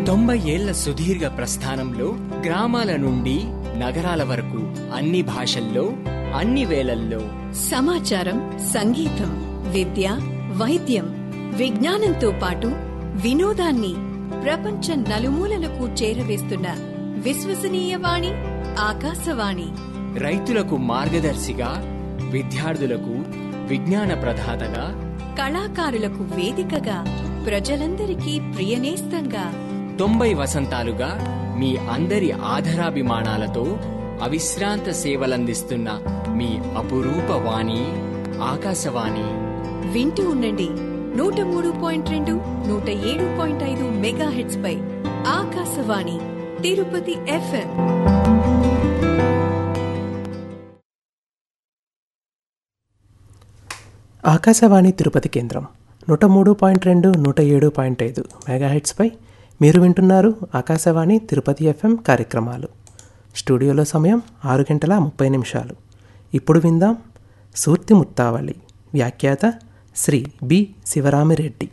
తొంభై ఏళ్ల సుదీర్ఘ ప్రస్థానంలో గ్రామాల నుండి నగరాల వరకు అన్ని భాషల్లో అన్ని వేళల్లో సమాచారం సంగీతం విద్య వైద్యం విజ్ఞానంతో పాటు వినోదాన్ని ప్రపంచం నలుమూలలకు చేరవేస్తున్న విశ్వసనీయ వాణి ఆకాశవాణి రైతులకు మార్గదర్శిగా విద్యార్థులకు విజ్ఞాన ప్రదాతగా కళాకారులకు వేదికగా ప్రజలందరికీ ప్రియనేస్తంగా తొంభై వసంతాలుగా మీ అందరి ఆధరాభిమానాలతో అవిశ్రాంత సేవలందిస్తున్న మీ అపురూప వాణి ఆకాశవాణి వింటూ ఉండండి నూట మూడు పాయింట్ రెండు నూట ఏడు పాయింట్ ఐదు మెగా హెడ్స్ పై ఆకాశవాణి తిరుపతి ఎఫ్ఎం ఆకాశవాణి తిరుపతి కేంద్రం నూట మూడు పాయింట్ రెండు నూట ఏడు పాయింట్ ఐదు మెగాహెట్స్పై మీరు వింటున్నారు ఆకాశవాణి తిరుపతి ఎఫ్ఎం కార్యక్రమాలు స్టూడియోలో సమయం ఆరు గంటల ముప్పై నిమిషాలు ఇప్పుడు విందాం సూర్తి ముత్తావళి వ్యాఖ్యాత శ్రీ బి శివరామిరెడ్డి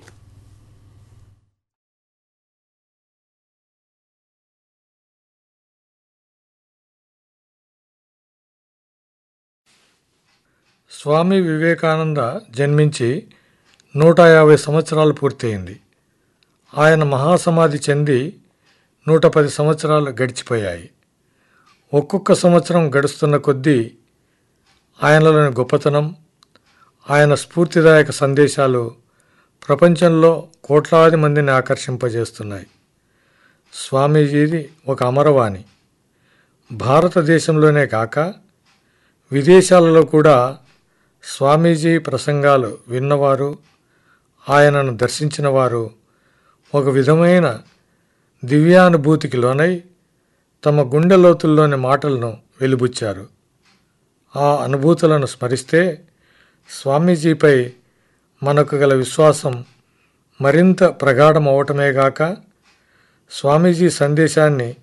స్వామి వివేకానంద జన్మించి నూట యాభై సంవత్సరాలు పూర్తయింది ఆయన మహాసమాధి చెంది నూట పది సంవత్సరాలు గడిచిపోయాయి ఒక్కొక్క సంవత్సరం గడుస్తున్న కొద్దీ ఆయనలోని గొప్పతనం ఆయన స్ఫూర్తిదాయక సందేశాలు ప్రపంచంలో కోట్లాది మందిని ఆకర్షింపజేస్తున్నాయి స్వామీజీది ఒక అమరవాణి భారతదేశంలోనే కాక విదేశాలలో కూడా స్వామీజీ ప్రసంగాలు విన్నవారు ఆయనను దర్శించిన వారు ఒక విధమైన దివ్యానుభూతికి లోనై తమ గుండె లోతుల్లోని మాటలను వెలిబుచ్చారు ఆ అనుభూతులను స్మరిస్తే స్వామీజీపై మనకు గల విశ్వాసం మరింత ప్రగాఢమవటమే గాక స్వామీజీ సందేశాన్ని